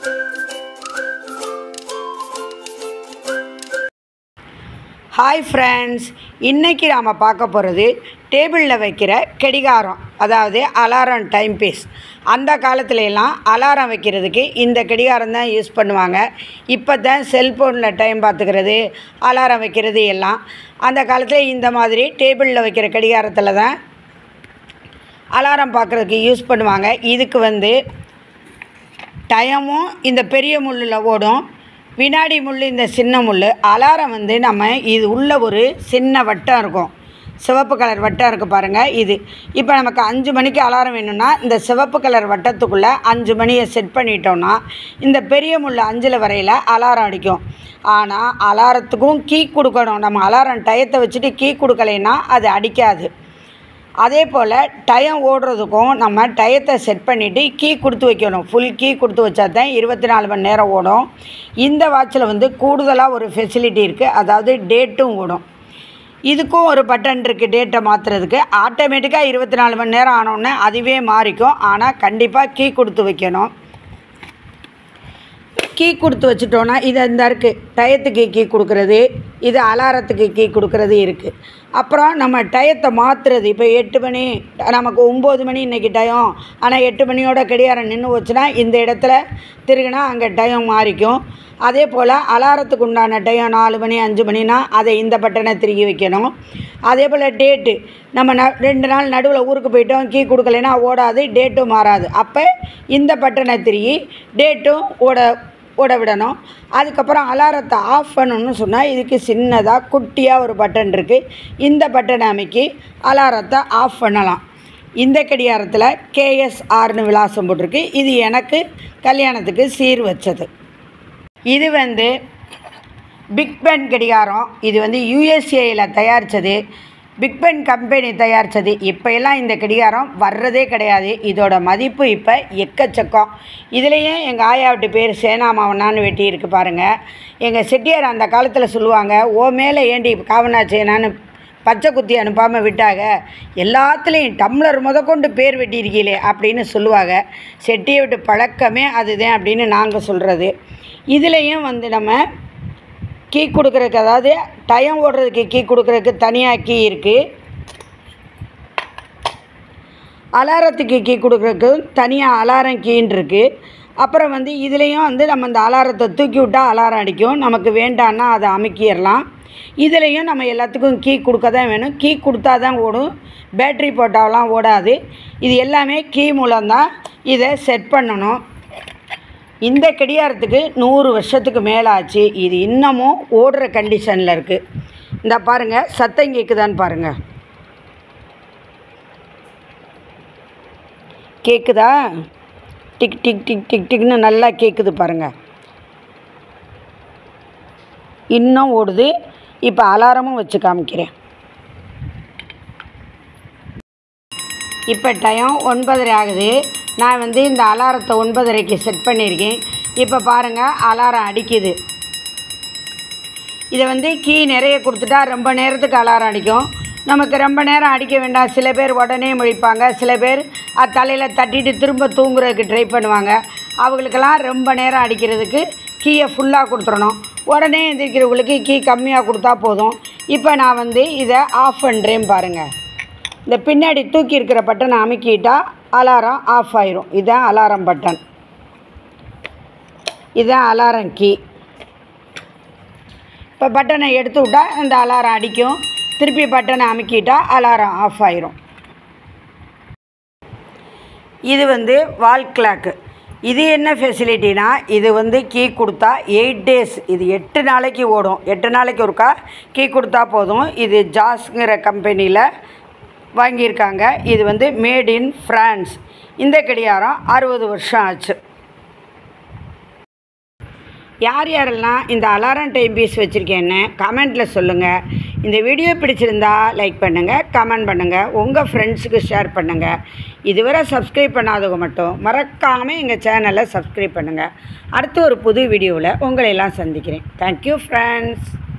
hi friends இன்றைக்கி நாம் பார்க்க போகிறது டேபிளில் வைக்கிற கடிகாரம் அதாவது அலாரம் டைம் பீஸ் அந்த காலத்துல எல்லாம் அலாரம் வைக்கிறதுக்கு இந்த கடிகாரம் தான் யூஸ் பண்ணுவாங்க இப்போ தான் செல்ஃபோனில் டைம் பார்த்துக்கிறது அலாரம் வைக்கிறது எல்லாம் அந்த காலத்தில் இந்த மாதிரி டேபிளில் வைக்கிற கடிகாரத்தில் தான் அலாரம் பார்க்குறதுக்கு யூஸ் பண்ணுவாங்க இதுக்கு வந்து டயமும் இந்த பெரிய முள்ளில் ஓடும் வினாடி முள் இந்த சின்ன முள் அலாரம் வந்து நம்ம இது உள்ள ஒரு சின்ன வட்டம் இருக்கும் சிவப்பு கலர் வட்டம் இருக்குது பாருங்கள் இது இப்போ நமக்கு அஞ்சு மணிக்கு அலாரம் வேணும்னா இந்த சிவப்பு கலர் வட்டத்துக்குள்ளே அஞ்சு மணியை செட் பண்ணிட்டோம்னா இந்த பெரிய முள் அஞ்சில் வரையில் அலாரம் அடிக்கும் ஆனால் அலாரத்துக்கும் கீ கொடுக்கணும் நம்ம அலாரம் டயத்தை வச்சுட்டு கீ கொடுக்கலைன்னா அது அடிக்காது அதே போல் டயம் ஓடுறதுக்கும் நம்ம டயத்தை செட் பண்ணிவிட்டு கீ கொடுத்து வைக்கணும் ஃபுல் கீ கொடுத்து வச்சா தான் இருபத்தி நாலு மணி நேரம் ஓடும் இந்த வாட்சில் வந்து கூடுதலாக ஒரு ஃபெசிலிட்டி இருக்குது அதாவது டேட்டும் ஓடும் இதுக்கும் ஒரு பட்டன் இருக்குது டேட்டை மாற்றுறதுக்கு ஆட்டோமேட்டிக்காக இருபத்தி நாலு மணி நேரம் ஆனோடனே அதுவே மாறிக்கும் ஆனால் கண்டிப்பாக கீ கொடுத்து வைக்கணும் கீ கொடுத்து வச்சுட்டோன்னா இது இந்த இருக்குது டயத்துக்கு கீ கொடுக்குறது இது அலாரத்துக்கு கீ கொடுக்குறது இருக்குது அப்புறம் நம்ம டயத்தை மாற்றுறது இப்போ எட்டு மணி நமக்கு ஒம்பது மணி இன்றைக்கி டயம் ஆனால் எட்டு மணியோட கடிகாரம் நின்று வச்சுன்னா இந்த இடத்துல திருகுனா அங்கே டயம் மாறிக்கும் அதே போல் அலாரத்துக்கு உண்டான டயம் நாலு மணி அஞ்சு மணினா அதை இந்த பட்டனை திருகி வைக்கணும் அதே போல் டேட்டு நம்ம ந ரெண்டு நாள் நடுவில் ஊருக்கு போயிட்டோம் கீ கொடுக்கலைன்னா ஓடாது டேட்டும் மாறாது அப்போ இந்த பட்டனை திருகி டேட்டும் ஓட ஓட விடணும் அதுக்கப்புறம் அலாரத்தை ஆஃப் பண்ணணும்னு சொன்னால் இதுக்கு சின்னதாக குட்டியாக ஒரு பட்டன் இருக்குது இந்த பட்டனை அமைக்கி அலாரத்தை ஆஃப் பண்ணலாம் இந்த கடிகாரத்தில் கேஎஸ்ஆர்னு விலாசம் போட்டிருக்கு இது எனக்கு கல்யாணத்துக்கு சீர் வச்சது இது வந்து பிக் பென் கடிகாரம் இது வந்து யூஎஸ்ஏயில் தயாரித்தது பிக் பென் கம்பெனி தயாரித்தது இப்போ எல்லாம் இந்த கடிகாரம் வர்றதே கிடையாது இதோட மதிப்பு இப்போ எக்கச்சக்கம் இதுலேயும் எங்கள் ஆயாவிட்டு பேர் சேனாமாவனான்னு வெட்டி இருக்கு பாருங்கள் எங்கள் செட்டியார் அந்த காலத்தில் சொல்லுவாங்க ஓ மேலே ஏண்டி காவனா சேனான்னு பச்சை குத்தி அனுப்பாமல் விட்டாங்க எல்லாத்துலேயும் டம்ளர் முதற்கொண்டு பேர் வெட்டியிருக்கீங்களே அப்படின்னு சொல்லுவாங்க செட்டியை விட்டு பழக்கமே அதுதான் அப்படின்னு நாங்கள் சொல்கிறது இதுலேயும் வந்து நம்ம கீ கொடுக்குறதுக்கு அதாவது டயம் ஓடுறதுக்கு கீ கொடுக்குறதுக்கு தனியாக கீ இருக்குது அலாரத்துக்கு கீ கொடுக்குறதுக்கு தனியாக அலாரம் கீன்னு இருக்குது அப்புறம் வந்து இதுலேயும் வந்து நம்ம இந்த அலாரத்தை தூக்கி விட்டால் அலாரம் அடிக்கும் நமக்கு வேண்டான்னா அதை அமுக்கிடலாம் இதுலேயும் நம்ம எல்லாத்துக்கும் கீ கொடுக்க தான் வேணும் கீ கொடுத்தா தான் ஓடும் பேட்ரி போட்டாலாம் ஓடாது இது எல்லாமே கீ மூலம்தான் இதை செட் பண்ணணும் இந்த கடிகாரத்துக்கு நூறு வருஷத்துக்கு மேலே ஆச்சு இது இன்னமும் ஓடுற கண்டிஷனில் இருக்குது இந்த பாருங்கள் சத்தம் கேட்குதான்னு பாருங்கள் கேட்குதா டிக் டிக் டிக் டிக் டிக்னு நல்லா கேட்குது பாருங்கள் இன்னும் ஓடுது இப்போ அலாரமும் வச்சு காமிக்கிறேன் இப்போ டைம் ஒன்பதரை ஆகுது நான் வந்து இந்த அலாரத்தை ஒன்பதரைக்கு செட் பண்ணியிருக்கேன் இப்போ பாருங்கள் அலாரம் அடிக்குது இதை வந்து கீ நிறைய கொடுத்துட்டா ரொம்ப நேரத்துக்கு அலாரம் அடிக்கும் நமக்கு ரொம்ப நேரம் அடிக்க வேண்டாம் சில பேர் உடனே முழிப்பாங்க சில பேர் அது தலையில் தட்டிட்டு திரும்ப தூங்குறதுக்கு ட்ரை பண்ணுவாங்க அவங்களுக்கெல்லாம் ரொம்ப நேரம் அடிக்கிறதுக்கு கீயை ஃபுல்லாக கொடுத்துடணும் உடனே எந்திரிக்கிறவங்களுக்கு கீ கம்மியாக கொடுத்தா போதும் இப்போ நான் வந்து இதை ஆஃப் பண்ணுறேன் பாருங்கள் இந்த பின்னாடி தூக்கி இருக்கிற பட்டனை அமுக்கிட்டா அலாரம் ஆஃப் ஆயிரும் இதுதான் அலாரம் பட்டன் இதுதான் அலாரம் கீ இப்போ பட்டனை எடுத்து விட்டா இந்த அலாரம் அடிக்கும் திருப்பி பட்டனை அமுக்கிட்டா அலாரம் ஆஃப் ஆயிரும் இது வந்து வால் கிளாக்கு இது என்ன ஃபெசிலிட்டினா இது வந்து கீ கொடுத்தா எயிட் டேஸ் இது எட்டு நாளைக்கு ஓடும் எட்டு நாளைக்கு ஒருக்கா கீ கொடுத்தா போதும் இது ஜாஸ்ங்கிற கம்பெனியில் வாங்கியிருக்காங்க இது வந்து மேட் இன் ஃப்ரான்ஸ் இந்த கடிகாரம் அறுபது வருஷம் ஆச்சு யார் யாரெல்லாம் இந்த அலாரம் டைம் பீஸ் வச்சுருக்கேன்னு கமெண்ட்டில் சொல்லுங்கள் இந்த வீடியோ பிடிச்சிருந்தா லைக் பண்ணுங்கள் கமெண்ட் பண்ணுங்கள் உங்கள் ஃப்ரெண்ட்ஸுக்கு ஷேர் பண்ணுங்கள் இதுவரை சப்ஸ்கிரைப் பண்ணாதவங்க மட்டும் மறக்காமல் எங்கள் சேனலை சப்ஸ்கிரைப் பண்ணுங்கள் அடுத்து ஒரு புது வீடியோவில் உங்களை எல்லாம் சந்திக்கிறேன் தேங்க்யூ ஃப்ரெண்ட்ஸ்